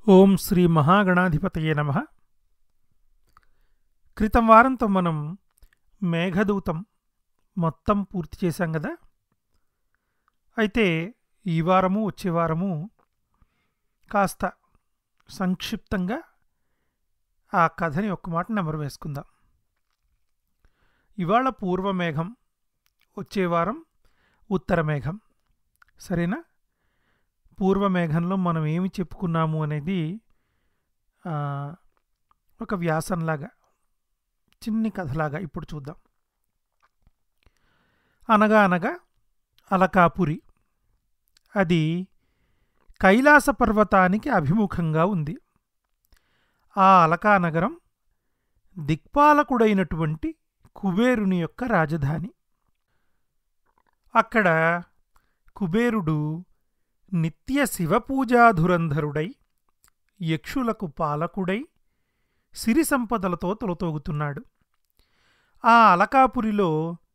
ఓం శ్రీ మహాగణాధిపతయే నమ క్రితం వారంతో మనం మేఘదూతం మొత్తం పూర్తి చేశాం కదా అయితే ఈ వారము వచ్చే వారము కాస్త సంక్షిప్తంగా ఆ కథని ఒక్క మాట నెమరు వేసుకుందాం ఇవాళ పూర్వమేఘం వచ్చే వారం ఉత్తర మేఘం సరేనా పూర్వమేఘంలో మనం ఏమి చెప్పుకున్నాము అనేది ఆ, ఒక వ్యాసంలాగా చిన్ని కథలాగా ఇప్పుడు చూద్దాం అనగా అనగా అలకాపురి అది కైలాస పర్వతానికి అభిముఖంగా ఉంది ఆ అలకా నగరం దిక్పాలకుడైనటువంటి కుబేరుని యొక్క రాజధాని అక్కడ కుబేరుడు నిత్య శివపూజాధురంధరుడై యక్షులకు పాలకుడై సిరి సంపదలతో తొలతోగుతున్నాడు ఆ అలకాపురిలో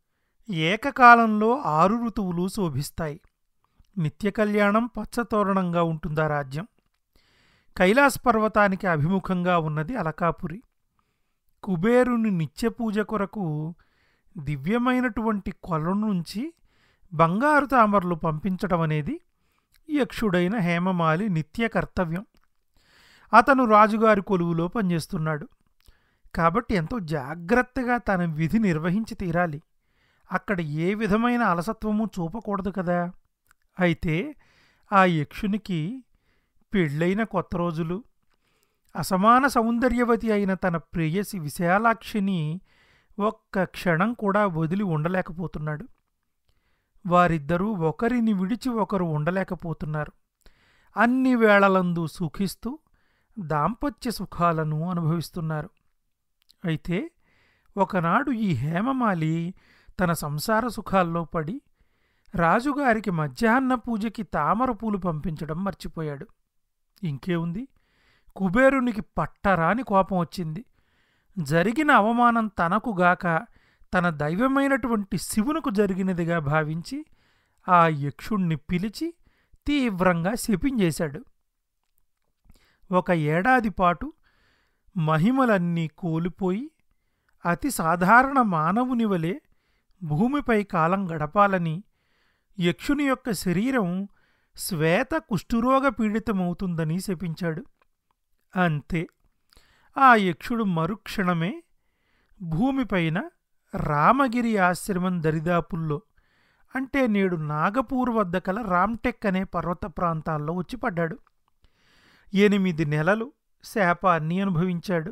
ఏకకాలంలో ఆరు ఋతువులు శోభిస్తాయి నిత్య కళ్యాణం పచ్చతోరణంగా ఉంటుందా రాజ్యం కైలాస పర్వతానికి అభిముఖంగా ఉన్నది అలకాపురి కుబేరుని నిత్య పూజ కొరకు దివ్యమైనటువంటి కొలను నుంచి బంగారు తామరలు పంపించడం అనేది యక్షుడైన హేమమాలి నిత్య కర్తవ్యం అతను రాజుగారి కొలువులో పనిచేస్తున్నాడు కాబట్టి ఎంతో జాగ్రత్తగా తన విధి నిర్వహించి తీరాలి అక్కడ ఏ విధమైన అలసత్వము చూపకూడదు కదా అయితే ఆ యక్షునికి పెళ్ళైన కొత్త రోజులు అసమాన సౌందర్యవతి అయిన తన ప్రేయసి విశాలాక్షిని ఒక్క క్షణం కూడా వదిలి ఉండలేకపోతున్నాడు వారిద్దరూ ఒకరిని విడిచి ఒకరు ఉండలేకపోతున్నారు అన్ని వేళలందు సుఖిస్తూ దాంపత్య సుఖాలను అనుభవిస్తున్నారు అయితే ఒకనాడు ఈ హేమమాలి తన సంసార సుఖాల్లో పడి రాజుగారికి మధ్యాహ్న పూజకి తామర పూలు పంపించడం మర్చిపోయాడు ఇంకే ఉంది కుబేరునికి పట్టరాని కోపం వచ్చింది జరిగిన అవమానం తనకుగాక తన దైవమైనటువంటి శివునకు జరిగినదిగా భావించి ఆ యక్షుణ్ణి పిలిచి తీవ్రంగా శపించేశాడు ఒక ఏడాది పాటు మహిమలన్నీ కోల్పోయి అతి సాధారణ మానవుని వలె భూమిపై కాలం గడపాలని యక్షుని యొక్క శరీరం శ్వేత కుష్ఠురోగ పీడితమవుతుందని శపించాడు అంతే ఆ యక్షుడు మరుక్షణమే భూమిపైన రామగిరి ఆశ్రమం దరిదాపుల్లో అంటే నేడు నాగపూర్ వద్ద కల రామ్టెక్ అనే పర్వత ప్రాంతాల్లో వచ్చి పడ్డాడు ఎనిమిది నెలలు శాపాన్ని అనుభవించాడు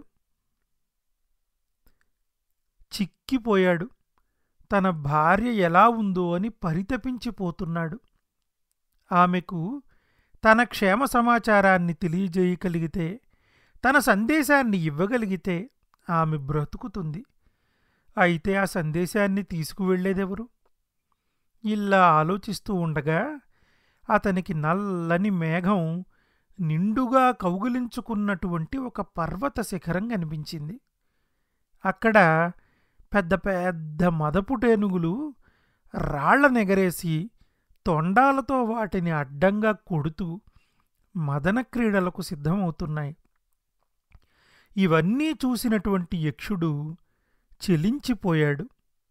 చిక్కిపోయాడు తన భార్య ఎలా ఉందో అని పరితపించిపోతున్నాడు ఆమెకు తన క్షేమ సమాచారాన్ని తెలియజేయగలిగితే తన సందేశాన్ని ఇవ్వగలిగితే ఆమె బ్రతుకుతుంది అయితే ఆ సందేశాన్ని తీసుకువెళ్ళేదెవరు ఇలా ఆలోచిస్తూ ఉండగా అతనికి నల్లని మేఘం నిండుగా కౌగిలించుకున్నటువంటి ఒక పర్వత శిఖరం కనిపించింది అక్కడ పెద్ద పెద్ద మదపుటేనుగులు రాళ్లనెగరేసి తొండాలతో వాటిని అడ్డంగా కొడుతూ మదన క్రీడలకు సిద్ధమవుతున్నాయి ఇవన్నీ చూసినటువంటి యక్షుడు చెలించిపోయాడు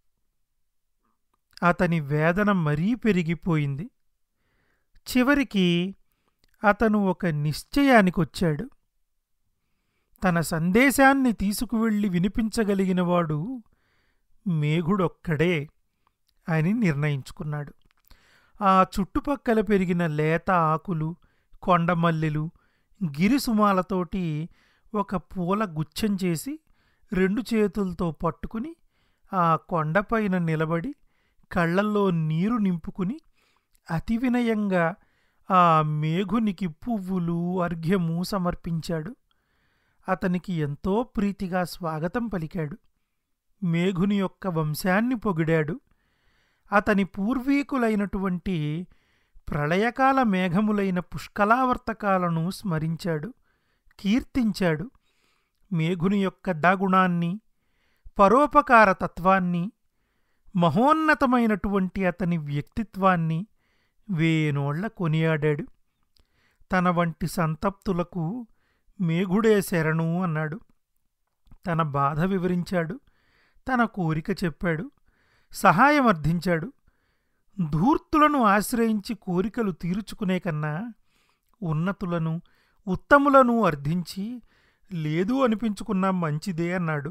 అతని వేదన మరీ పెరిగిపోయింది చివరికి అతను ఒక నిశ్చయానికొచ్చాడు తన సందేశాన్ని తీసుకువెళ్ళి వినిపించగలిగినవాడు మేఘుడొక్కడే అని నిర్ణయించుకున్నాడు ఆ చుట్టుపక్కల పెరిగిన లేత ఆకులు కొండమల్లెలు గిరిసుమాలతోటి ఒక పూల గుచ్చం చేసి రెండు చేతులతో పట్టుకుని ఆ కొండపైన నిలబడి కళ్ళల్లో నీరు నింపుకుని అతి వినయంగా ఆ మేఘునికి పువ్వులు అర్ఘ్యము సమర్పించాడు అతనికి ఎంతో ప్రీతిగా స్వాగతం పలికాడు మేఘుని యొక్క వంశాన్ని పొగిడాడు అతని పూర్వీకులైనటువంటి ప్రళయకాల మేఘములైన పుష్కలావర్తకాలను స్మరించాడు కీర్తించాడు మేఘుని యొక్క దాగుణాన్ని పరోపకార తత్వాన్ని మహోన్నతమైనటువంటి అతని వ్యక్తిత్వాన్ని వేనోళ్ల కొనియాడాడు తన వంటి సంతప్తులకు మేఘుడే శరణు అన్నాడు తన బాధ వివరించాడు తన కోరిక చెప్పాడు సహాయం అర్థించాడు ధూర్తులను ఆశ్రయించి కోరికలు తీర్చుకునే కన్నా ఉన్నతులను ఉత్తములను అర్థించి లేదు అనిపించుకున్నా మంచిదే అన్నాడు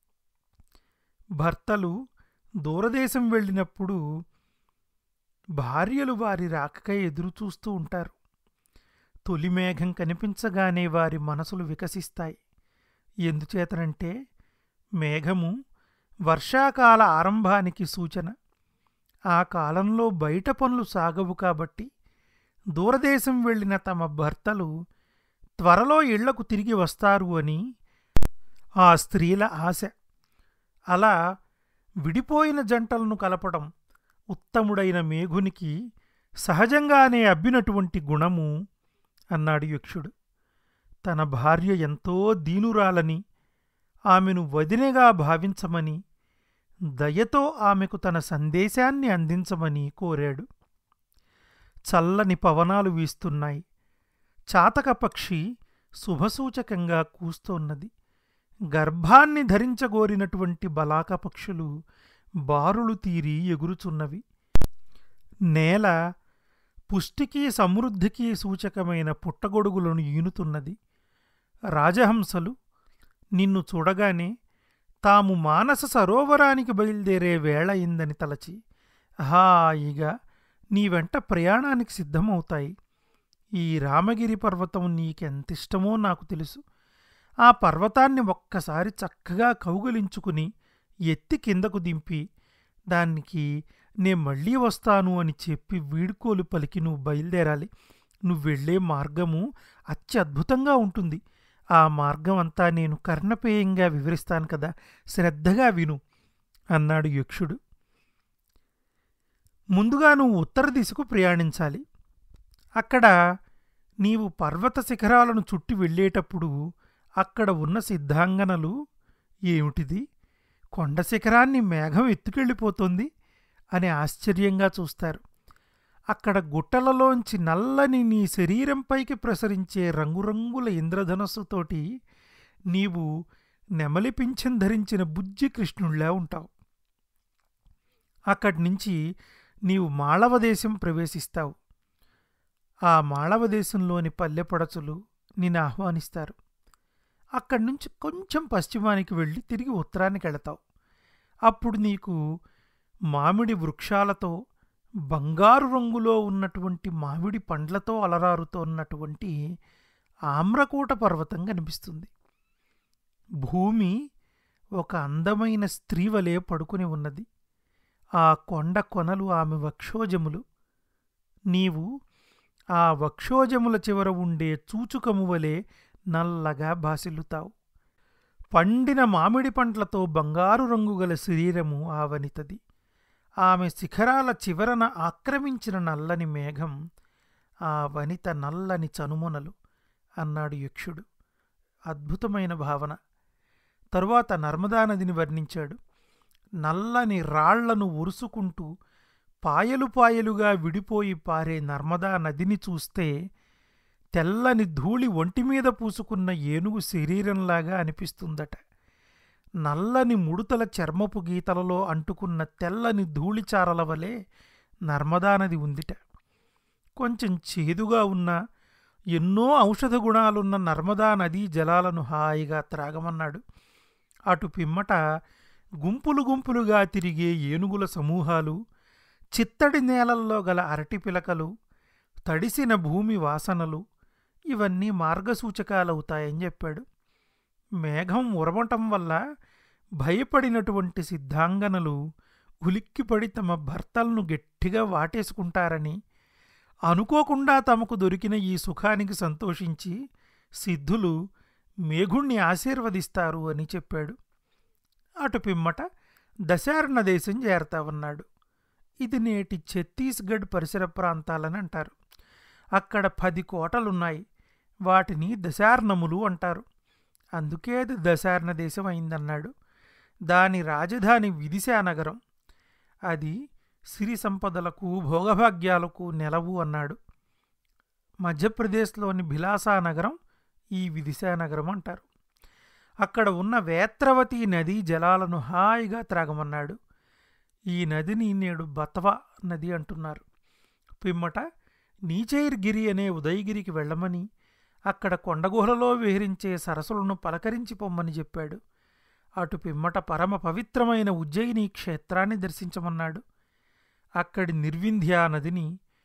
భర్తలు దూరదేశం వెళ్ళినప్పుడు భార్యలు వారి రాకకై ఎదురుచూస్తూ ఉంటారు తొలి మేఘం కనిపించగానే వారి మనసులు వికసిస్తాయి ఎందుచేతనంటే మేఘము వర్షాకాల ఆరంభానికి సూచన ఆ కాలంలో బయట పనులు సాగవు కాబట్టి దూరదేశం వెళ్ళిన తమ భర్తలు త్వరలో ఇళ్లకు తిరిగి వస్తారు అని ఆ స్త్రీల ఆశ అలా విడిపోయిన జంటలను కలపడం ఉత్తముడైన మేఘునికి సహజంగానే అబ్బినటువంటి గుణము అన్నాడు యక్షుడు తన భార్య ఎంతో దీనురాలని ఆమెను వదినగా భావించమని దయతో ఆమెకు తన సందేశాన్ని అందించమని కోరాడు చల్లని పవనాలు వీస్తున్నాయి చాతక పక్షి శుభసూచకంగా కూస్తోన్నది గర్భాన్ని ధరించగోరినటువంటి బలాక పక్షులు బారులు తీరి ఎగురుచున్నవి నేల పుష్టికి సమృద్ధికి సూచకమైన పుట్టగొడుగులను ఈనుతున్నది రాజహంసలు నిన్ను చూడగానే తాము మానస సరోవరానికి బయలుదేరే వేళ అయిందని తలచి హాయిగా నీ వెంట ప్రయాణానికి సిద్ధమవుతాయి ఈ రామగిరి పర్వతం నీకెంతిష్టమో నాకు తెలుసు ఆ పర్వతాన్ని ఒక్కసారి చక్కగా కౌగలించుకుని ఎత్తి కిందకు దింపి దానికి నే మళ్ళీ వస్తాను అని చెప్పి వీడుకోలు పలికి నువ్వు బయలుదేరాలి నువ్వు వెళ్ళే మార్గము అత్యద్భుతంగా ఉంటుంది ఆ మార్గం అంతా నేను కర్ణపేయంగా వివరిస్తాను కదా శ్రద్ధగా విను అన్నాడు యక్షుడు ముందుగా నువ్వు ఉత్తర దిశకు ప్రయాణించాలి అక్కడ నీవు పర్వత శిఖరాలను చుట్టి వెళ్ళేటప్పుడు అక్కడ ఉన్న సిద్ధాంగనలు ఏమిటిది కొండ శిఖరాన్ని మేఘం ఎత్తుకెళ్ళిపోతుంది అని ఆశ్చర్యంగా చూస్తారు అక్కడ గుట్టలలోంచి నల్లని నీ శరీరంపైకి ప్రసరించే రంగురంగుల ఇంద్రధనస్సుతోటి నీవు నెమలి పింఛం ధరించిన బుజ్జి కృష్ణుళ్లా ఉంటావు అక్కడి నుంచి నీవు మాళవదేశం ప్రవేశిస్తావు ఆ మాళవదేశంలోని పల్లెపడచులు నిన్ను ఆహ్వానిస్తారు అక్కడి నుంచి కొంచెం పశ్చిమానికి వెళ్ళి తిరిగి ఉత్తరానికి వెళతావు అప్పుడు నీకు మామిడి వృక్షాలతో బంగారు రంగులో ఉన్నటువంటి మామిడి పండ్లతో అలరారుతోన్నటువంటి ఆమ్రకూట పర్వతం కనిపిస్తుంది భూమి ఒక అందమైన స్త్రీ వలె పడుకుని ఉన్నది ఆ కొండ కొనలు ఆమె వక్షోజములు నీవు ఆ వక్షోజముల చివర ఉండే చూచుకము వలె నల్లగా బాసిల్లుతావు పండిన మామిడి పండ్లతో బంగారు రంగు గల శరీరము ఆ వనితది ఆమె శిఖరాల చివరన ఆక్రమించిన నల్లని మేఘం ఆ వనిత నల్లని చనుమొనలు అన్నాడు యక్షుడు అద్భుతమైన భావన తరువాత నర్మదా నదిని వర్ణించాడు నల్లని రాళ్లను ఉరుసుకుంటూ పాయలు పాయలుగా విడిపోయి పారే నర్మదా నదిని చూస్తే తెల్లని ధూళి ఒంటిమీద పూసుకున్న ఏనుగు శరీరంలాగా అనిపిస్తుందట నల్లని ముడుతల చర్మపు గీతలలో అంటుకున్న తెల్లని ధూళిచారల వలె నర్మదా నది ఉందిట కొంచెం చేదుగా ఉన్న ఎన్నో ఔషధ గుణాలున్న నర్మదా నదీ జలాలను హాయిగా త్రాగమన్నాడు అటు పిమ్మట గుంపులు గుంపులుగా తిరిగే ఏనుగుల సమూహాలు చిత్తడి నేలల్లో గల అరటి పిలకలు తడిసిన భూమి వాసనలు ఇవన్నీ మార్గసూచకాలవుతాయని చెప్పాడు మేఘం ఉరమటం వల్ల భయపడినటువంటి సిద్ధాంగనలు ఉలిక్కిపడి తమ భర్తలను గట్టిగా వాటేసుకుంటారని అనుకోకుండా తమకు దొరికిన ఈ సుఖానికి సంతోషించి సిద్ధులు మేఘుణ్ణి ఆశీర్వదిస్తారు అని చెప్పాడు అటు పిమ్మట దశారణ దేశం చేరతావన్నాడు ఇది నేటి ఛత్తీస్గఢ్ పరిసర ప్రాంతాలని అంటారు అక్కడ పది కోటలున్నాయి వాటిని దశార్ణములు అంటారు అందుకే అది దశార్ణ దేశం అయిందన్నాడు దాని రాజధాని విదిశా నగరం అది సిరి సంపదలకు భోగభాగ్యాలకు నెలవు అన్నాడు మధ్యప్రదేశ్లోని భిలాసా నగరం ఈ విదిశానగరం అంటారు అక్కడ ఉన్న వేత్రవతి నదీ జలాలను హాయిగా త్రాగమన్నాడు ఈ నదిని నేడు బతవ నది అంటున్నారు పిమ్మట నీచైర్గిరి అనే ఉదయగిరికి వెళ్ళమని అక్కడ కొండగుహలలో విహరించే సరస్సులను పలకరించి పొమ్మని చెప్పాడు అటు పిమ్మట పరమ పవిత్రమైన ఉజ్జయిని క్షేత్రాన్ని దర్శించమన్నాడు అక్కడి నిర్వింధ్యా నదిని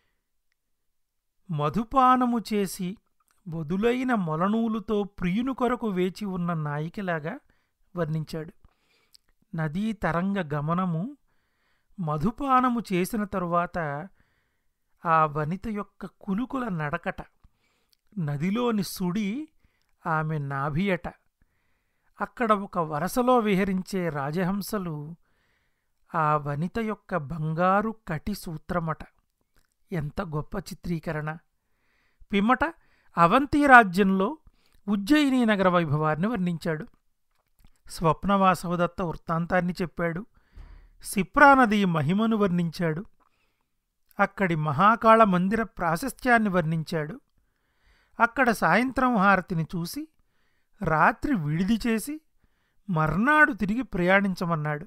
మధుపానము చేసి వదులైన మొలనూలుతో ప్రియుని కొరకు వేచి ఉన్న నాయికలాగా వర్ణించాడు నదీ తరంగ గమనము మధుపానము చేసిన తరువాత ఆ వనిత యొక్క కులుకుల నడకట నదిలోని సుడి ఆమె నాభియట అక్కడ ఒక వరసలో విహరించే రాజహంసలు ఆ వనిత యొక్క బంగారు కటి సూత్రమట ఎంత గొప్ప చిత్రీకరణ పిమ్మట అవంతి రాజ్యంలో ఉజ్జయిని నగర వైభవాన్ని వర్ణించాడు స్వప్నవాసవదత్త వృత్తాంతాన్ని చెప్పాడు సిప్రా నది మహిమను వర్ణించాడు అక్కడి మహాకాళ మందిర ప్రాశస్త్యాన్ని వర్ణించాడు అక్కడ సాయంత్రం హారతిని చూసి రాత్రి విడిది చేసి మర్నాడు తిరిగి ప్రయాణించమన్నాడు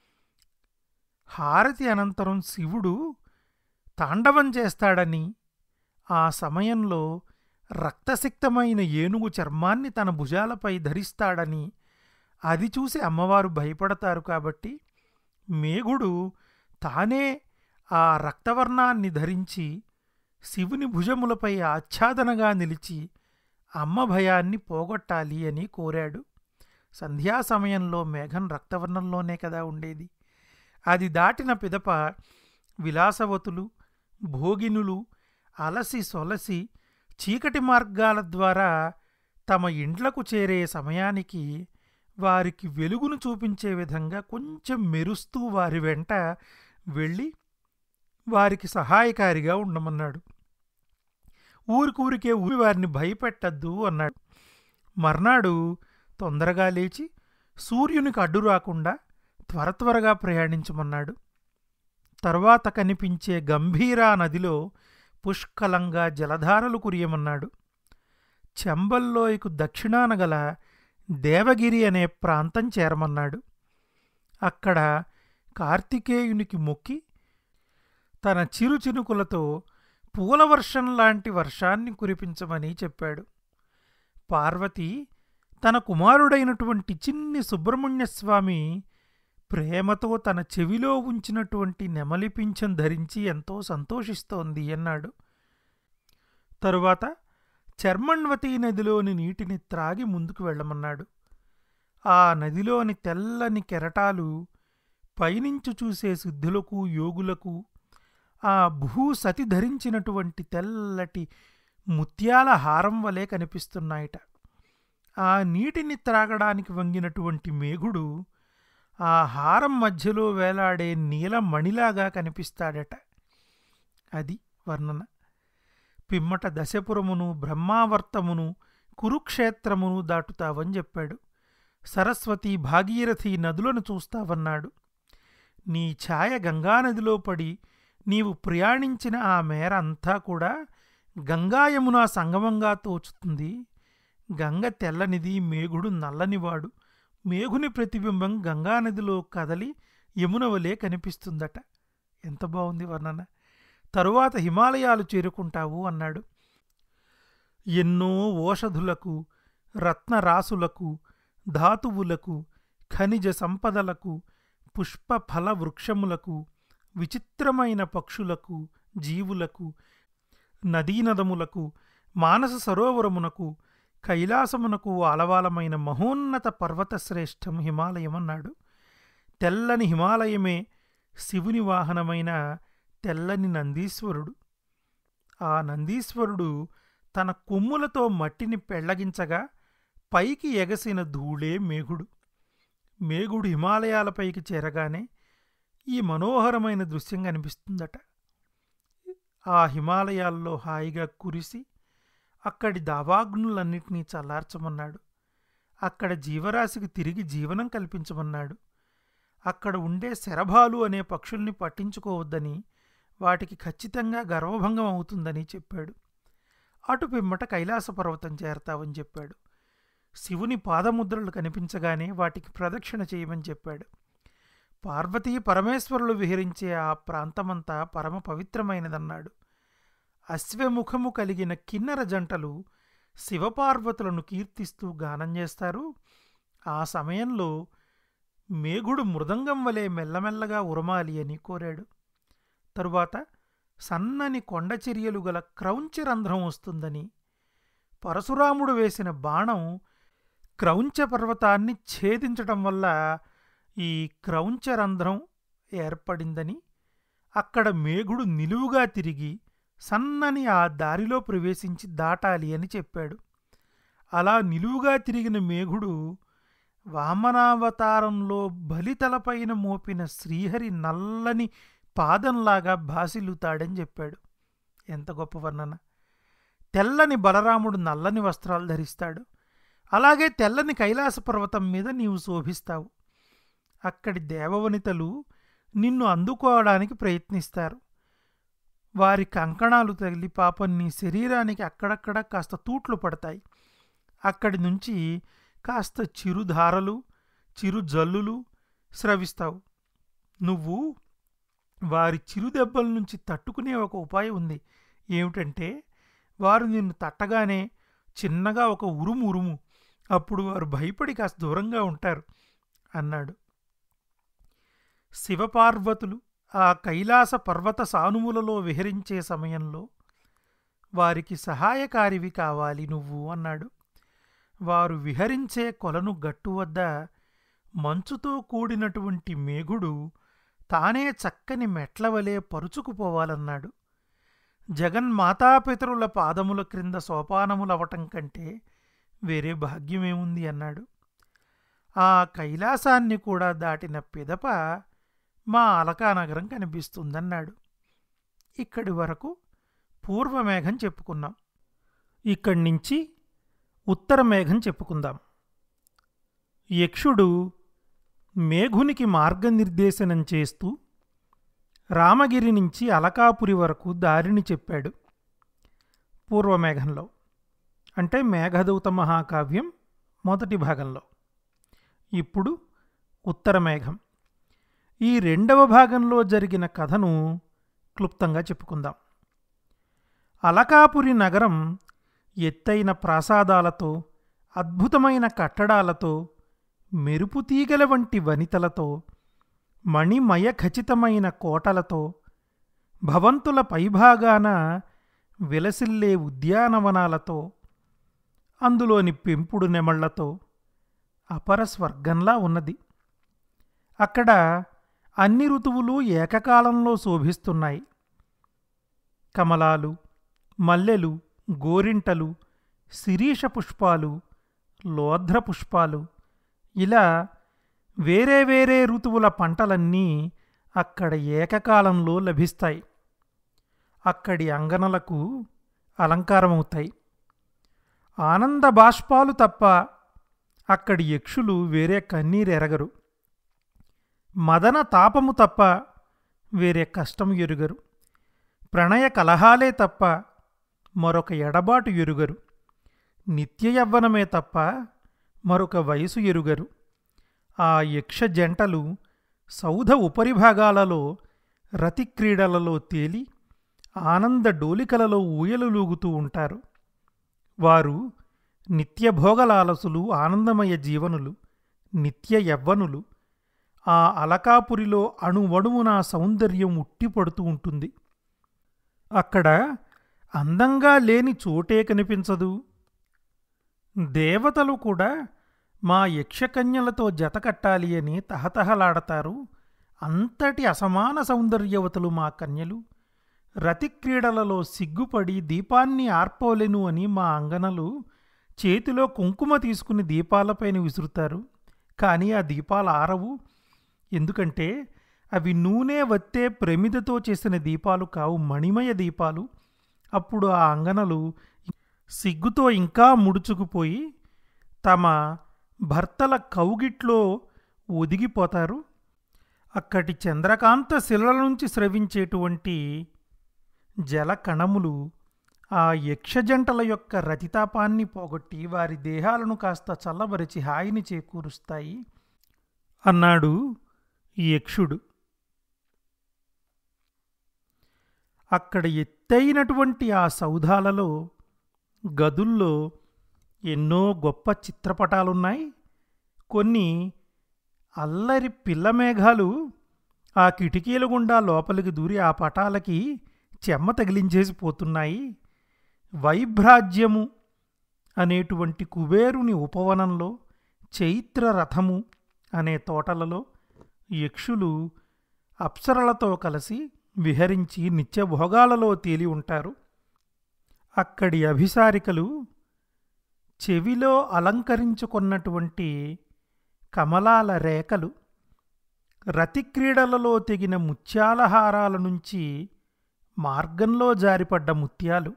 హారతి అనంతరం శివుడు తాండవం చేస్తాడని ఆ సమయంలో రక్తసిక్తమైన ఏనుగు చర్మాన్ని తన భుజాలపై ధరిస్తాడని అది చూసి అమ్మవారు భయపడతారు కాబట్టి మేఘుడు తానే ఆ రక్తవర్ణాన్ని ధరించి శివుని భుజములపై ఆచ్ఛాదనగా నిలిచి అమ్మ భయాన్ని పోగొట్టాలి అని కోరాడు సంధ్యా సమయంలో మేఘం రక్తవర్ణంలోనే కదా ఉండేది అది దాటిన పిదప విలాసవతులు భోగినులు అలసి సొలసి చీకటి మార్గాల ద్వారా తమ ఇండ్లకు చేరే సమయానికి వారికి వెలుగును చూపించే విధంగా కొంచెం మెరుస్తూ వారి వెంట వెళ్ళి వారికి సహాయకారిగా ఉండమన్నాడు ఊరికూరికే ఊరి వారిని భయపెట్టద్దు అన్నాడు మర్నాడు తొందరగా లేచి సూర్యునికి అడ్డు రాకుండా త్వర త్వరగా ప్రయాణించమన్నాడు తర్వాత కనిపించే గంభీరా నదిలో పుష్కలంగా జలధారలు కురియమన్నాడు చెంబల్లోయకు దక్షిణాన గల దేవగిరి అనే ప్రాంతం చేరమన్నాడు అక్కడ కార్తికేయునికి మొక్కి తన చిరు చినుకులతో పూలవర్షం లాంటి వర్షాన్ని కురిపించమని చెప్పాడు పార్వతి తన కుమారుడైనటువంటి చిన్ని సుబ్రహ్మణ్యస్వామి ప్రేమతో తన చెవిలో ఉంచినటువంటి నెమలి పింఛం ధరించి ఎంతో సంతోషిస్తోంది అన్నాడు తరువాత చర్మణ్వతి నదిలోని నీటిని త్రాగి ముందుకు వెళ్ళమన్నాడు ఆ నదిలోని తెల్లని కెరటాలు పైనుంచి చూసే సిద్ధులకు యోగులకు ఆ భూసతి ధరించినటువంటి తెల్లటి ముత్యాల హారం వలె కనిపిస్తున్నాయిట ఆ నీటిని త్రాగడానికి వంగినటువంటి మేఘుడు ఆ హారం మధ్యలో వేలాడే నీలమణిలాగా కనిపిస్తాడట అది వర్ణన పిమ్మట దశపురమును బ్రహ్మావర్తమును కురుక్షేత్రమును దాటుతావని చెప్పాడు సరస్వతి భాగీరథి నదులను చూస్తావన్నాడు నీ ఛాయ గంగానదిలో పడి నీవు ప్రయాణించిన ఆ మేర అంతా కూడా గంగాయమున సంగమంగా తోచుతుంది గంగ తెల్లనిది మేఘుడు నల్లనివాడు మేఘుని ప్రతిబింబం గంగానదిలో కదలి యమున వలె కనిపిస్తుందట ఎంత బాగుంది వర్ణన తరువాత హిమాలయాలు చేరుకుంటావు అన్నాడు ఎన్నో ఓషధులకు రత్నరాసులకు ధాతువులకు ఖనిజ సంపదలకు పుష్ప ఫల వృక్షములకు విచిత్రమైన పక్షులకు జీవులకు నదీనదములకు మానస సరోవరమునకు కైలాసమునకు ఆలవాలమైన మహోన్నత పర్వతశ్రేష్టం హిమాలయమన్నాడు తెల్లని హిమాలయమే శివుని వాహనమైన తెల్లని నందీశ్వరుడు ఆ నందీశ్వరుడు తన కొమ్ములతో మట్టిని పెళ్లగించగా పైకి ఎగసిన ధూళే మేఘుడు మేఘుడు హిమాలయాలపైకి చేరగానే ఈ మనోహరమైన దృశ్యం కనిపిస్తుందట ఆ హిమాలయాల్లో హాయిగా కురిసి అక్కడి దావాగ్నులన్నిటినీ చల్లార్చమన్నాడు అక్కడ జీవరాశికి తిరిగి జీవనం కల్పించమన్నాడు అక్కడ ఉండే శరభాలు అనే పక్షుల్ని పట్టించుకోవద్దని వాటికి ఖచ్చితంగా గర్వభంగం అవుతుందని చెప్పాడు అటు పిమ్మట కైలాస పర్వతం చేరతావని చెప్పాడు శివుని పాదముద్రలు కనిపించగానే వాటికి ప్రదక్షిణ చేయమని చెప్పాడు పార్వతీ పరమేశ్వరులు విహరించే ఆ ప్రాంతమంతా పరమ పవిత్రమైనదన్నాడు అశ్వముఖము కలిగిన కిన్నర జంటలు శివపార్వతులను కీర్తిస్తూ గానం చేస్తారు ఆ సమయంలో మేఘుడు మృదంగం వలె మెల్లమెల్లగా ఉరమాలి అని కోరాడు తరువాత సన్నని కొండచర్యలు గల క్రౌంచ రంధ్రం వస్తుందని పరశురాముడు వేసిన బాణం క్రౌంచ పర్వతాన్ని ఛేదించటం వల్ల ఈ క్రౌంచ రంధ్రం ఏర్పడిందని అక్కడ మేఘుడు నిలువుగా తిరిగి సన్నని ఆ దారిలో ప్రవేశించి దాటాలి అని చెప్పాడు అలా నిలువుగా తిరిగిన మేఘుడు వామనావతారంలో బలితలపైన మోపిన శ్రీహరి నల్లని పాదంలాగా భాసిల్లుతాడని చెప్పాడు ఎంత గొప్ప వర్ణన తెల్లని బలరాముడు నల్లని వస్త్రాలు ధరిస్తాడు అలాగే తెల్లని కైలాస పర్వతం మీద నీవు శోభిస్తావు అక్కడి దేవవనితలు నిన్ను అందుకోవడానికి ప్రయత్నిస్తారు వారి కంకణాలు తగిలి పాపం నీ శరీరానికి అక్కడక్కడ కాస్త తూట్లు పడతాయి అక్కడి నుంచి కాస్త చిరుధారలు చిరు జల్లులు స్రవిస్తావు నువ్వు వారి చిరుదెబ్బల నుంచి తట్టుకునే ఒక ఉపాయం ఉంది ఏమిటంటే వారు నిన్ను తట్టగానే చిన్నగా ఒక ఉరుము ఉరుము అప్పుడు వారు భయపడి కాస్త దూరంగా ఉంటారు అన్నాడు శివపార్వతులు ఆ కైలాస పర్వత సానుములలో విహరించే సమయంలో వారికి సహాయకారివి కావాలి నువ్వు అన్నాడు వారు విహరించే కొలను గట్టు వద్ద మంచుతో కూడినటువంటి మేఘుడు తానే చక్కని మెట్లవలే పరుచుకుపోవాలన్నాడు జగన్మాతాపితరుల పాదముల క్రింద సోపానములవటం కంటే వేరే భాగ్యమేముంది అన్నాడు ఆ కైలాసాన్ని కూడా దాటిన పిదప మా అలకానగరం కనిపిస్తుందన్నాడు ఇక్కడి వరకు పూర్వమేఘం చెప్పుకున్నాం ఇక్కడి నుంచి ఉత్తర మేఘం చెప్పుకుందాం యక్షుడు మేఘునికి మార్గనిర్దేశనం చేస్తూ రామగిరి నుంచి అలకాపురి వరకు దారిని చెప్పాడు పూర్వమేఘంలో అంటే మేఘదూత మహాకావ్యం మొదటి భాగంలో ఇప్పుడు ఉత్తర మేఘం ఈ రెండవ భాగంలో జరిగిన కథను క్లుప్తంగా చెప్పుకుందాం అలకాపురి నగరం ఎత్తైన ప్రాసాదాలతో అద్భుతమైన కట్టడాలతో మెరుపుతీగల వంటి వనితలతో మణిమయ ఖచ్చితమైన కోటలతో భవంతుల పైభాగాన విలసిల్లే ఉద్యానవనాలతో అందులోని పెంపుడు నెమళ్లతో అపర స్వర్గంలా ఉన్నది అక్కడ అన్ని ఋతువులు ఏకకాలంలో శోభిస్తున్నాయి కమలాలు మల్లెలు గోరింటలు శిరీష పుష్పాలు లోధ్ర పుష్పాలు ఇలా వేరే వేరే ఋతువుల పంటలన్నీ అక్కడ ఏకకాలంలో లభిస్తాయి అక్కడి అంగనలకు అలంకారమవుతాయి ఆనంద బాష్పాలు తప్ప అక్కడి యక్షులు వేరే కన్నీరెరగరు మదన తాపము తప్ప వేరే కష్టం ఎరుగరు ప్రణయ కలహాలే తప్ప మరొక ఎడబాటు ఎరుగరు నిత్య యవ్వనమే తప్ప మరొక వయసు ఎరుగరు ఆ యక్ష జంటలు సౌధ ఉపరిభాగాలలో రతిక్రీడలలో తేలి ఆనంద డోలికలలో ఊయలులూగుతూ ఉంటారు వారు నిత్యభోగలాలసులు ఆనందమయ జీవనులు నిత్య యవ్వనులు ఆ అలకాపురిలో అణువణువున సౌందర్యం ఉట్టిపడుతూ ఉంటుంది అక్కడ అందంగా లేని చోటే కనిపించదు దేవతలు కూడా మా యక్షకన్యలతో జతకట్టాలి అని తహతహలాడతారు అంతటి అసమాన సౌందర్యవతలు మా కన్యలు రతిక్రీడలలో సిగ్గుపడి దీపాన్ని ఆర్పోలెను అని మా అంగనలు చేతిలో కుంకుమ తీసుకుని దీపాలపైన విసురుతారు కానీ ఆ దీపాలు ఆరవు ఎందుకంటే అవి నూనె వత్తే ప్రమిదతో చేసిన దీపాలు కావు మణిమయ దీపాలు అప్పుడు ఆ అంగనలు సిగ్గుతో ఇంకా ముడుచుకుపోయి తమ భర్తల కౌగిట్లో ఒదిగిపోతారు అక్కడి చంద్రకాంత శిలల నుంచి స్రవించేటువంటి జల కణములు ఆ యక్షజంటల యొక్క రతితాపాన్ని పోగొట్టి వారి దేహాలను కాస్త చల్లబరిచి హాయిని చేకూరుస్తాయి అన్నాడు ఈ యక్షుడు అక్కడ ఎత్తైనటువంటి ఆ సౌధాలలో గదుల్లో ఎన్నో గొప్ప చిత్రపటాలున్నాయి కొన్ని అల్లరి పిల్ల మేఘాలు ఆ కిటికీల గుండా లోపలికి దూరి ఆ పటాలకి చెమ్మ తగిలించేసి పోతున్నాయి వైభ్రాజ్యము అనేటువంటి కుబేరుని ఉపవనంలో చైత్ర రథము అనే తోటలలో యక్షులు అప్సరలతో కలిసి విహరించి నిత్యభోగాలలో తేలి ఉంటారు అక్కడి అభిసారికలు చెవిలో అలంకరించుకున్నటువంటి కమలాల రేఖలు రతిక్రీడలలో తెగిన ముత్యాలహారాల నుంచి మార్గంలో జారిపడ్డ ముత్యాలు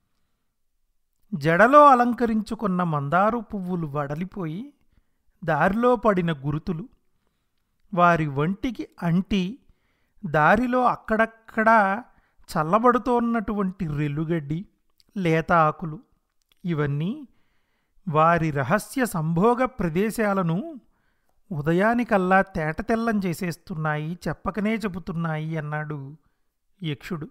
జడలో అలంకరించుకున్న మందారు పువ్వులు వడలిపోయి దారిలో పడిన గురుతులు వారి వంటికి అంటి దారిలో అక్కడక్కడా చల్లబడుతోన్నటువంటి రెల్లుగడ్డి లేత ఆకులు ఇవన్నీ వారి రహస్య సంభోగ ప్రదేశాలను ఉదయానికల్లా తేటతెల్లం చేసేస్తున్నాయి చెప్పకనే చెబుతున్నాయి అన్నాడు యక్షుడు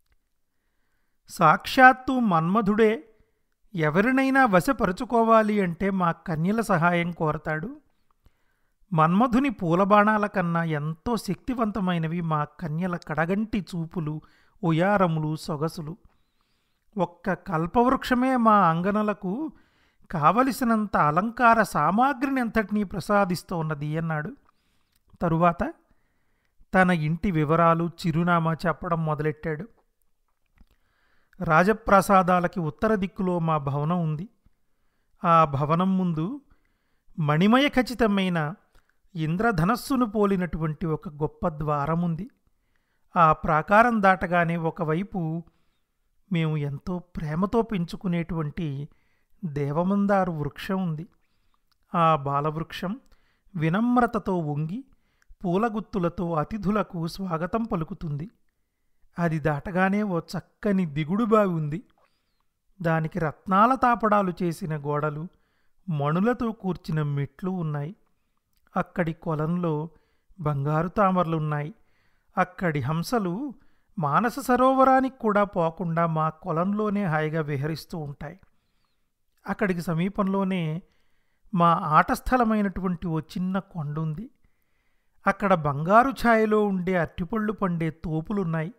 సాక్షాత్తు మన్మధుడే ఎవరినైనా వశపరుచుకోవాలి అంటే మా కన్యల సహాయం కోరతాడు మన్మధుని పూలబాణాల కన్నా ఎంతో శక్తివంతమైనవి మా కన్యల కడగంటి చూపులు ఉయారములు సొగసులు ఒక్క కల్పవృక్షమే మా అంగనలకు కావలసినంత అలంకార సామాగ్రిని అంతటినీ ప్రసాదిస్తోన్నది అన్నాడు తరువాత తన ఇంటి వివరాలు చిరునామా చెప్పడం మొదలెట్టాడు రాజప్రాసాదాలకి ఉత్తర దిక్కులో మా భవనం ఉంది ఆ భవనం ముందు మణిమయ ఖచ్చితమైన ఇంద్రధనస్సును పోలినటువంటి ఒక గొప్ప ద్వారం ఉంది ఆ ప్రాకారం దాటగానే ఒకవైపు మేము ఎంతో ప్రేమతో పెంచుకునేటువంటి దేవమందారు వృక్షం ఉంది ఆ బాలవృక్షం వినమ్రతతో వంగి పూలగుత్తులతో అతిథులకు స్వాగతం పలుకుతుంది అది దాటగానే ఓ చక్కని దిగుడు బావి ఉంది దానికి రత్నాల తాపడాలు చేసిన గోడలు మణులతో కూర్చిన మెట్లు ఉన్నాయి అక్కడి కొలంలో బంగారు తామరలున్నాయి అక్కడి హంసలు మానస సరోవరానికి కూడా పోకుండా మా కొలంలోనే హాయిగా విహరిస్తూ ఉంటాయి అక్కడికి సమీపంలోనే మా ఆట స్థలమైనటువంటి ఓ చిన్న కొండ ఉంది అక్కడ బంగారు ఛాయలో ఉండే అట్టిపళ్ళు పండే తోపులున్నాయి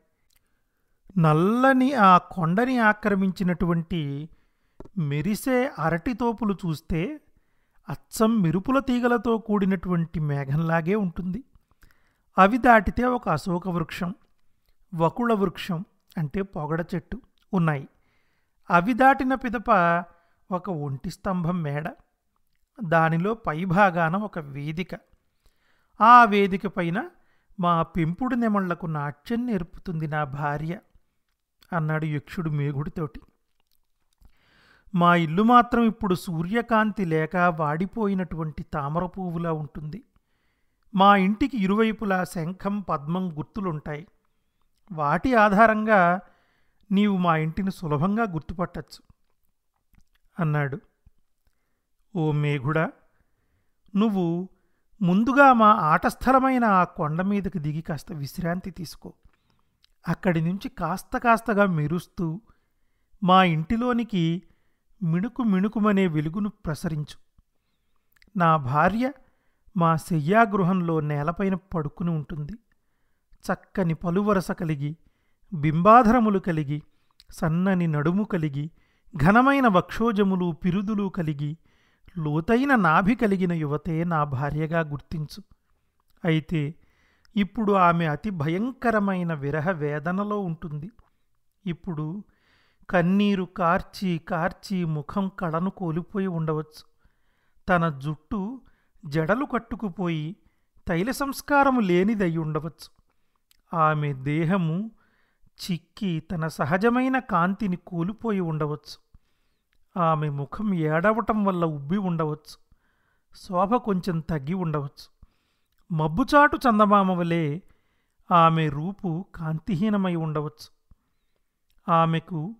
నల్లని ఆ కొండని ఆక్రమించినటువంటి మెరిసే అరటి తోపులు చూస్తే అచ్చం మెరుపుల తీగలతో కూడినటువంటి మేఘంలాగే ఉంటుంది అవి దాటితే ఒక అశోక వృక్షం వకుళ వృక్షం అంటే పొగడ చెట్టు ఉన్నాయి అవి దాటిన పిదప ఒక ఒంటి స్తంభం మేడ దానిలో పైభాగాన ఒక వేదిక ఆ వేదిక పైన మా పెంపుడు నెమళ్లకు నాట్యం నేర్పుతుంది నా భార్య అన్నాడు యక్షుడు మేఘుడితోటి మా ఇల్లు మాత్రం ఇప్పుడు సూర్యకాంతి లేక వాడిపోయినటువంటి తామర పువ్వులా ఉంటుంది మా ఇంటికి ఇరువైపులా శంఖం పద్మం గుర్తులుంటాయి వాటి ఆధారంగా నీవు మా ఇంటిని సులభంగా గుర్తుపట్టచ్చు అన్నాడు ఓ మేఘుడా నువ్వు ముందుగా మా ఆటస్థలమైన ఆ కొండ మీదకి దిగి కాస్త విశ్రాంతి తీసుకో అక్కడి నుంచి కాస్త కాస్తగా మెరుస్తూ మా ఇంటిలోనికి మిణుకు మిణుకుమనే వెలుగును ప్రసరించు నా భార్య మా శయ్యాగృహంలో నేలపైన పడుకుని ఉంటుంది చక్కని పలువరస కలిగి బింబాధరములు కలిగి సన్నని నడుము కలిగి ఘనమైన వక్షోజములు పిరుదులు కలిగి లోతైన నాభి కలిగిన యువతే నా భార్యగా గుర్తించు అయితే ఇప్పుడు ఆమె అతి భయంకరమైన విరహ వేదనలో ఉంటుంది ఇప్పుడు కన్నీరు కార్చి కార్చి ముఖం కళను కోల్పోయి ఉండవచ్చు తన జుట్టు జడలు కట్టుకుపోయి తైల సంస్కారము లేనిదై ఉండవచ్చు ఆమె దేహము చిక్కి తన సహజమైన కాంతిని కోల్పోయి ఉండవచ్చు ఆమె ముఖం ఏడవటం వల్ల ఉబ్బి ఉండవచ్చు శోభ కొంచెం తగ్గి ఉండవచ్చు మబ్బుచాటు చందమామ వలె ఆమె రూపు కాంతిహీనమై ఉండవచ్చు ఆమెకు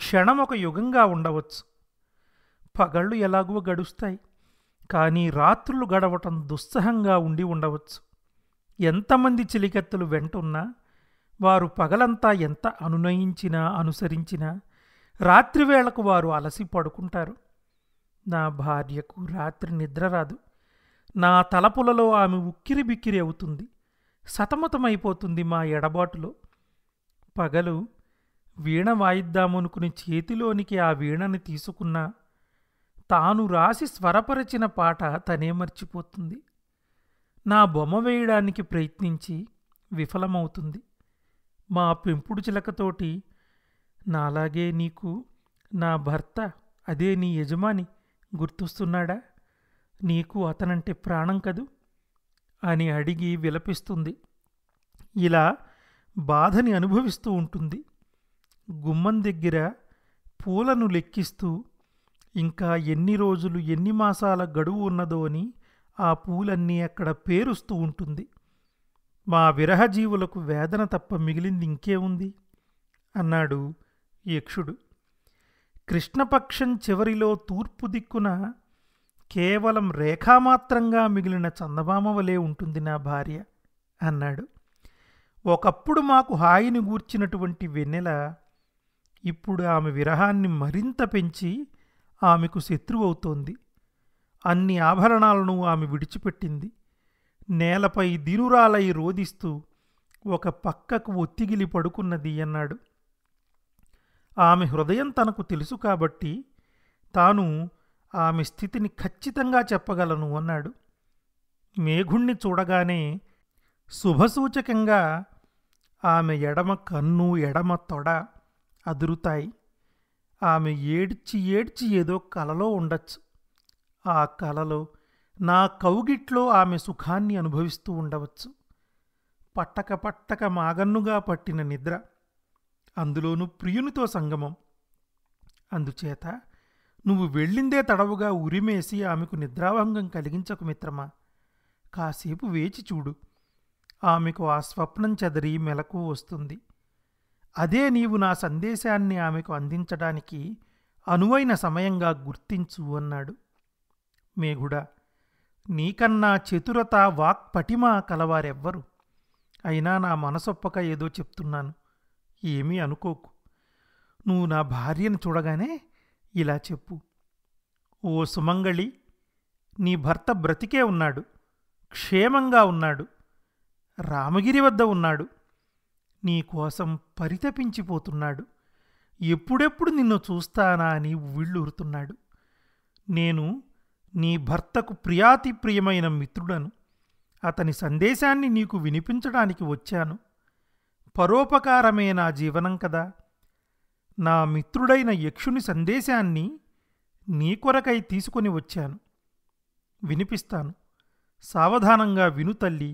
క్షణం ఒక యుగంగా ఉండవచ్చు పగళ్ళు ఎలాగో గడుస్తాయి కానీ రాత్రులు గడవటం దుస్సహంగా ఉండి ఉండవచ్చు ఎంతమంది చిలికెత్తులు వెంటున్నా వారు పగలంతా ఎంత అనునయించినా అనుసరించినా రాత్రివేళకు వారు అలసి పడుకుంటారు నా భార్యకు రాత్రి నిద్ర రాదు నా తలపులలో ఆమె ఉక్కిరి బిక్కిరి అవుతుంది సతమతమైపోతుంది మా ఎడబాటులో పగలు వీణ వాయిద్దామనుకుని చేతిలోనికి ఆ వీణని తీసుకున్నా తాను రాసి స్వరపరిచిన పాట తనే మర్చిపోతుంది నా బొమ్మ వేయడానికి ప్రయత్నించి విఫలమవుతుంది మా పెంపుడు చిలకతోటి నాలాగే నీకు నా భర్త అదే నీ యజమాని గుర్తొస్తున్నాడా నీకు అతనంటే ప్రాణం కదూ అని అడిగి విలపిస్తుంది ఇలా బాధని అనుభవిస్తూ ఉంటుంది గుమ్మం దగ్గర పూలను లెక్కిస్తూ ఇంకా ఎన్ని రోజులు ఎన్ని మాసాల గడువు ఉన్నదో అని ఆ పూలన్నీ అక్కడ పేరుస్తూ ఉంటుంది మా విరహజీవులకు వేదన తప్ప మిగిలింది ఇంకేముంది అన్నాడు యక్షుడు కృష్ణపక్షం చివరిలో తూర్పు దిక్కున కేవలం రేఖామాత్రంగా మిగిలిన చందమామ వలె ఉంటుంది నా భార్య అన్నాడు ఒకప్పుడు మాకు హాయిని గూర్చినటువంటి వెన్నెల ఇప్పుడు ఆమె విరహాన్ని మరింత పెంచి ఆమెకు శత్రువవుతోంది అన్ని ఆభరణాలను ఆమె విడిచిపెట్టింది నేలపై దినురాలై రోదిస్తూ ఒక పక్కకు ఒత్తిగిలి పడుకున్నది అన్నాడు ఆమె హృదయం తనకు తెలుసు కాబట్టి తాను ఆమె స్థితిని ఖచ్చితంగా చెప్పగలను అన్నాడు మేఘుణ్ణి చూడగానే శుభసూచకంగా ఆమె ఎడమ కన్ను ఎడమ తొడ అదురుతాయి ఆమె ఏడ్చి ఏడ్చి ఏదో కలలో ఉండొచ్చు ఆ కలలో నా కౌగిట్లో ఆమె సుఖాన్ని అనుభవిస్తూ ఉండవచ్చు పట్టక పట్టక మాగన్నుగా పట్టిన నిద్ర అందులోనూ ప్రియునితో సంగమం అందుచేత నువ్వు వెళ్ళిందే తడవుగా ఉరిమేసి ఆమెకు నిద్రాభంగం కలిగించకు మిత్రమా కాసేపు వేచి చూడు ఆమెకు ఆ స్వప్నం చెదరి మెలకు వస్తుంది అదే నీవు నా సందేశాన్ని ఆమెకు అందించడానికి అనువైన సమయంగా గుర్తించు అన్నాడు మేఘుడా నీకన్నా చతురత వాక్పటిమ కలవారెవ్వరు అయినా నా మనసొప్పక ఏదో చెప్తున్నాను ఏమీ అనుకోకు నువ్వు నా భార్యను చూడగానే ఇలా చెప్పు ఓ సుమంగళి నీ భర్త బ్రతికే ఉన్నాడు క్షేమంగా ఉన్నాడు రామగిరి వద్ద ఉన్నాడు నీ కోసం పరితపించిపోతున్నాడు ఎప్పుడెప్పుడు నిన్ను చూస్తానా అని ఉవ్విళ్ళూరుతున్నాడు నేను నీ భర్తకు ప్రియాతి ప్రియమైన మిత్రుడను అతని సందేశాన్ని నీకు వినిపించడానికి వచ్చాను పరోపకారమే నా జీవనం కదా నా మిత్రుడైన యక్షుని సందేశాన్ని నీ కొరకై తీసుకొని వచ్చాను వినిపిస్తాను సావధానంగా విను తల్లి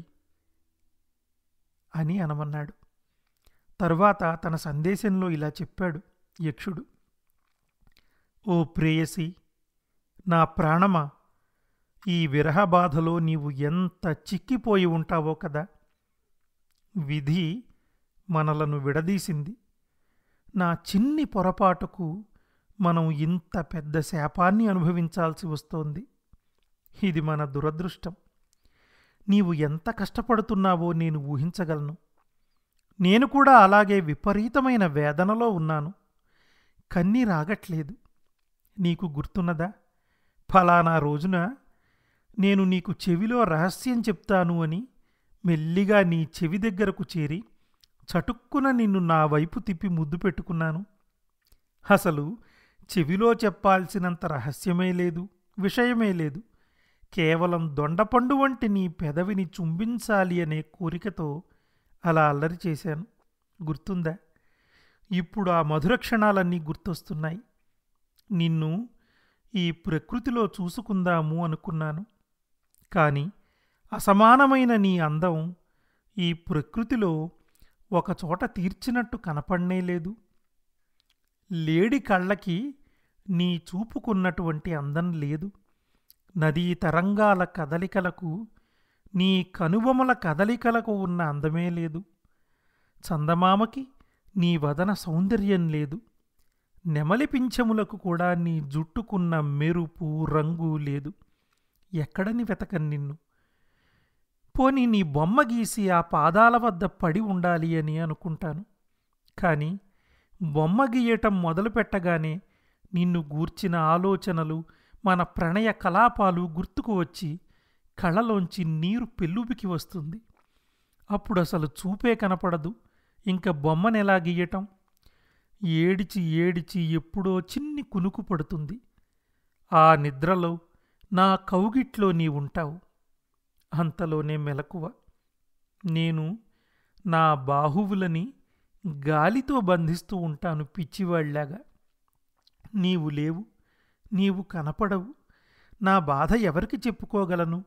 అని అనమన్నాడు తరువాత తన సందేశంలో ఇలా చెప్పాడు యక్షుడు ఓ ప్రేయసి నా ప్రాణమా ఈ విరహ బాధలో నీవు ఎంత చిక్కిపోయి ఉంటావో కదా విధి మనలను విడదీసింది నా చిన్ని పొరపాటుకు మనం ఇంత పెద్ద శాపాన్ని అనుభవించాల్సి వస్తోంది ఇది మన దురదృష్టం నీవు ఎంత కష్టపడుతున్నావో నేను ఊహించగలను నేను కూడా అలాగే విపరీతమైన వేదనలో ఉన్నాను కన్నీ రాగట్లేదు నీకు గుర్తున్నదా ఫలానా రోజున నేను నీకు చెవిలో రహస్యం చెప్తాను అని మెల్లిగా నీ చెవి దగ్గరకు చేరి చటుక్కున నిన్ను నా వైపు తిప్పి ముద్దు పెట్టుకున్నాను అసలు చెవిలో చెప్పాల్సినంత రహస్యమే లేదు విషయమే లేదు కేవలం దొండపండు వంటి నీ పెదవిని చుంబించాలి అనే కోరికతో అలా అల్లరి చేశాను గుర్తుందా ఇప్పుడు ఆ మధుర క్షణాలన్నీ గుర్తొస్తున్నాయి నిన్ను ఈ ప్రకృతిలో చూసుకుందాము అనుకున్నాను కానీ అసమానమైన నీ అందం ఈ ప్రకృతిలో ఒకచోట తీర్చినట్టు కనపడనే లేదు లేడి కళ్ళకి నీ చూపుకున్నటువంటి అందం లేదు నదీ తరంగాల కదలికలకు నీ కనుబొమల కదలికలకు ఉన్న అందమే లేదు చందమామకి నీ వదన సౌందర్యం లేదు నెమలి పింఛములకు కూడా నీ జుట్టుకున్న మెరుపు రంగు లేదు ఎక్కడని వెతకను నిన్ను పోనీ నీ బొమ్మ గీసి ఆ పాదాల వద్ద పడి ఉండాలి అని అనుకుంటాను కానీ బొమ్మ గీయటం మొదలు పెట్టగానే నిన్ను గూర్చిన ఆలోచనలు మన ప్రణయ కలాపాలు గుర్తుకు వచ్చి కళ్ళలోంచి నీరు పెళ్ళుబికి వస్తుంది అప్పుడు అసలు చూపే కనపడదు ఇంక బొమ్మనెలా గీయటం ఏడిచి ఏడిచి ఎప్పుడో చిన్ని కునుకు పడుతుంది ఆ నిద్రలో నా కౌగిట్లో నీ ఉంటావు అంతలోనే మెలకువ నేను నా బాహువులని గాలితో బంధిస్తూ ఉంటాను పిచ్చివాళ్లాగా నీవు లేవు నీవు కనపడవు నా బాధ ఎవరికి చెప్పుకోగలను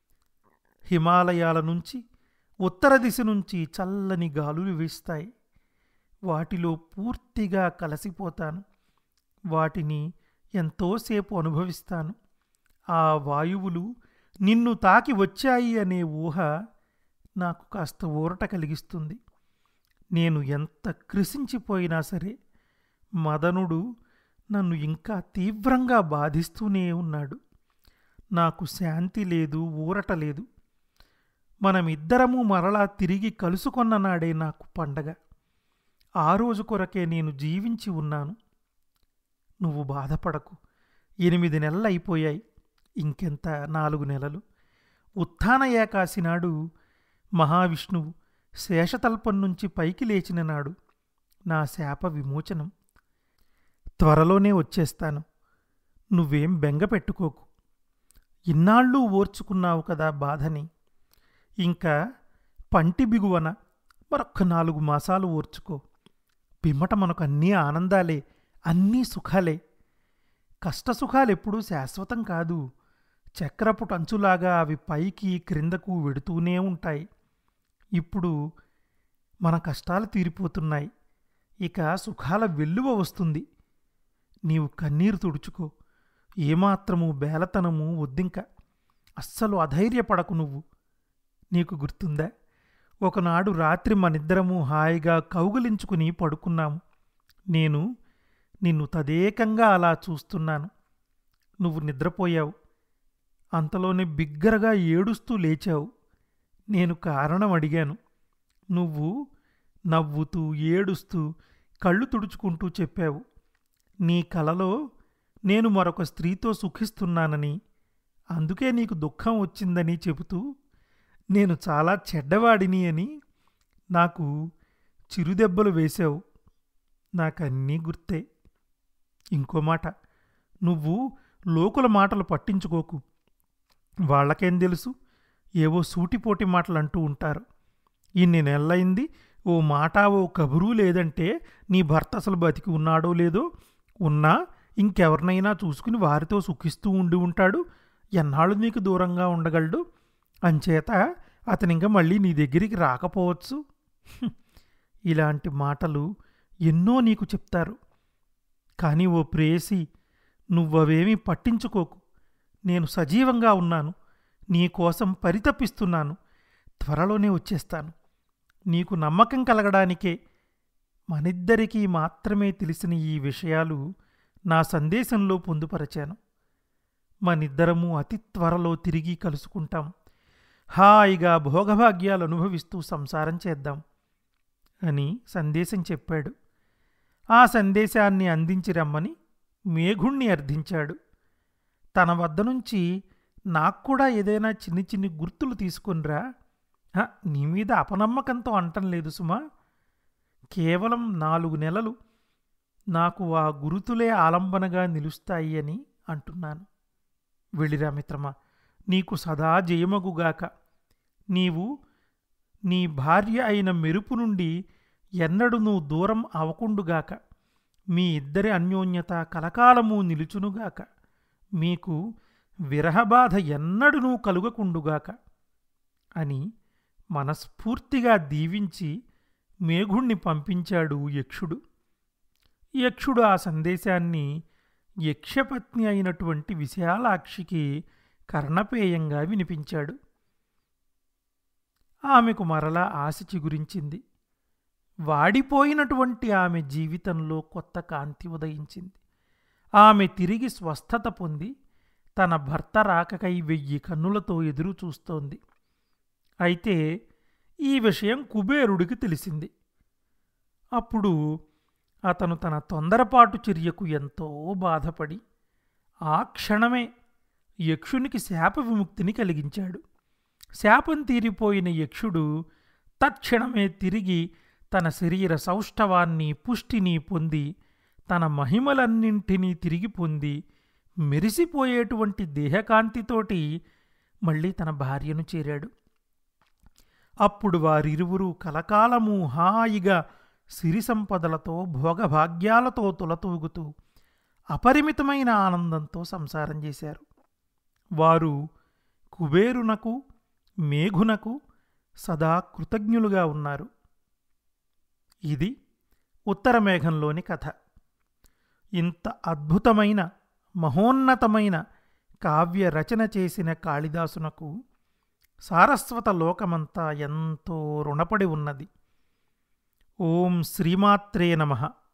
హిమాలయాల నుంచి ఉత్తర దిశ నుంచి చల్లని గాలులు వీస్తాయి వాటిలో పూర్తిగా కలసిపోతాను వాటిని ఎంతోసేపు అనుభవిస్తాను ఆ వాయువులు నిన్ను తాకి వచ్చాయి అనే ఊహ నాకు కాస్త ఊరట కలిగిస్తుంది నేను ఎంత కృషించిపోయినా సరే మదనుడు నన్ను ఇంకా తీవ్రంగా బాధిస్తూనే ఉన్నాడు నాకు శాంతి లేదు ఊరట లేదు మనమిద్దరము మరలా తిరిగి కలుసుకొన్న నాడే నాకు పండగ ఆ రోజు కొరకే నేను జీవించి ఉన్నాను నువ్వు బాధపడకు ఎనిమిది నెలలు అయిపోయాయి ఇంకెంత నాలుగు నెలలు ఉత్థాన ఏకాశి నాడు మహావిష్ణువు శేషతల్పం నుంచి పైకి లేచిన నాడు నా శాప విమోచనం త్వరలోనే వచ్చేస్తాను నువ్వేం బెంగ పెట్టుకోకు ఇన్నాళ్ళు ఓర్చుకున్నావు కదా బాధని ఇంకా పంటి బిగువన మరొక్క నాలుగు మాసాలు ఓర్చుకో పిమ్మట మనకు అన్నీ ఆనందాలే అన్నీ సుఖాలే కష్టసుఖాలెప్పుడూ శాశ్వతం కాదు చక్రపు టంచులాగా అవి పైకి క్రిందకు వెడుతూనే ఉంటాయి ఇప్పుడు మన కష్టాలు తీరిపోతున్నాయి ఇక సుఖాల వెల్లువ వస్తుంది నీవు కన్నీరు తుడుచుకో ఏమాత్రము బేలతనము వద్దింక అస్సలు అధైర్యపడకు నువ్వు నీకు గుర్తుందా ఒకనాడు రాత్రి మనిద్దరము హాయిగా కౌగులించుకుని పడుకున్నాము నేను నిన్ను తదేకంగా అలా చూస్తున్నాను నువ్వు నిద్రపోయావు అంతలోనే బిగ్గరగా ఏడుస్తూ లేచావు నేను కారణం అడిగాను నువ్వు నవ్వుతూ ఏడుస్తూ కళ్ళు తుడుచుకుంటూ చెప్పావు నీ కలలో నేను మరొక స్త్రీతో సుఖిస్తున్నానని అందుకే నీకు దుఃఖం వచ్చిందని చెబుతూ నేను చాలా చెడ్డవాడిని అని నాకు చిరుదెబ్బలు వేశావు నాకన్నీ గుర్తే ఇంకో మాట నువ్వు లోకుల మాటలు పట్టించుకోకు వాళ్ళకేం తెలుసు ఏవో సూటిపోటి మాటలు అంటూ ఉంటారు ఇన్ని నెలలైంది ఓ మాట ఓ కబురు లేదంటే నీ భర్త అసలు బతికి ఉన్నాడో లేదో ఉన్నా ఇంకెవరినైనా చూసుకుని వారితో సుఖిస్తూ ఉండి ఉంటాడు ఎన్నాళ్ళు నీకు దూరంగా ఉండగలడు అంచేత అతను ఇంకా మళ్ళీ నీ దగ్గరికి రాకపోవచ్చు హ్మ్. ఇలాంటి మాటలు ఎన్నో నీకు చెప్తారు కానీ ఓ ప్రేసి నువ్వవేమీ పట్టించుకోకు నేను సజీవంగా ఉన్నాను నీ కోసం పరితపిస్తున్నాను త్వరలోనే వచ్చేస్తాను నీకు నమ్మకం కలగడానికే మనిద్దరికీ మాత్రమే తెలిసిన ఈ విషయాలు నా సందేశంలో పొందుపరచాను మనిద్దరము అతి త్వరలో తిరిగి కలుసుకుంటాం హాయిగా భోగభాగ్యాలు అనుభవిస్తూ సంసారం చేద్దాం అని సందేశం చెప్పాడు ఆ సందేశాన్ని అందించి రమ్మని మేఘుణ్ణి అర్థించాడు తన వద్ద నుంచి నాకు కూడా ఏదైనా చిన్ని చిన్ని గుర్తులు తీసుకునిరా "హ, నీ మీద అపనమ్మకంతో అంటం లేదు సుమా కేవలం నాలుగు నెలలు నాకు ఆ గురుతులే ఆలంబనగా నిలుస్తాయి అని అంటున్నాను వెళ్ళిరా మిత్రమా నీకు సదా జయమగుగాక నీవు నీ భార్య అయిన మెరుపు నుండి ఎన్నడూ నువ్వు దూరం అవకుండుగాక మీ ఇద్దరి అన్యోన్యత కలకాలము నిలుచునుగాక మీకు విరహబాధ ఎన్నడూ కలుగకుండుగాక అని మనస్ఫూర్తిగా దీవించి మేఘుణ్ణి పంపించాడు యక్షుడు యక్షుడు ఆ సందేశాన్ని యక్షపత్ని అయినటువంటి విశాలాక్షికి కర్ణపేయంగా వినిపించాడు ఆమెకు మరలా ఆశ చిగురించింది వాడిపోయినటువంటి ఆమె జీవితంలో కొత్త కాంతి ఉదయించింది ఆమె తిరిగి స్వస్థత పొంది తన భర్త రాకకై వెయ్యి కన్నులతో ఎదురు చూస్తోంది అయితే ఈ విషయం కుబేరుడికి తెలిసింది అప్పుడు అతను తన తొందరపాటు చర్యకు ఎంతో బాధపడి ఆ క్షణమే యక్షునికి శాప విముక్తిని కలిగించాడు శాపం తీరిపోయిన యక్షుడు తక్షణమే తిరిగి తన శరీర సౌష్ఠవాన్ని పుష్టిని పొంది తన మహిమలన్నింటినీ తిరిగి పొంది మెరిసిపోయేటువంటి దేహకాంతితోటి మళ్ళీ తన భార్యను చేరాడు అప్పుడు వారిరువురు కలకాలము హాయిగా సిరి సంపదలతో భోగభాగ్యాలతో తులతూగుతూ అపరిమితమైన ఆనందంతో సంసారం చేశారు వారు కుబేరునకు మేఘునకు సదా కృతజ్ఞులుగా ఉన్నారు ఇది ఉత్తరమేఘంలోని కథ ఇంత అద్భుతమైన మహోన్నతమైన కావ్య రచన చేసిన కాళిదాసునకు సారస్వత లోకమంతా ఎంతో రుణపడి ఉన్నది ఓం శ్రీమాత్రే నమః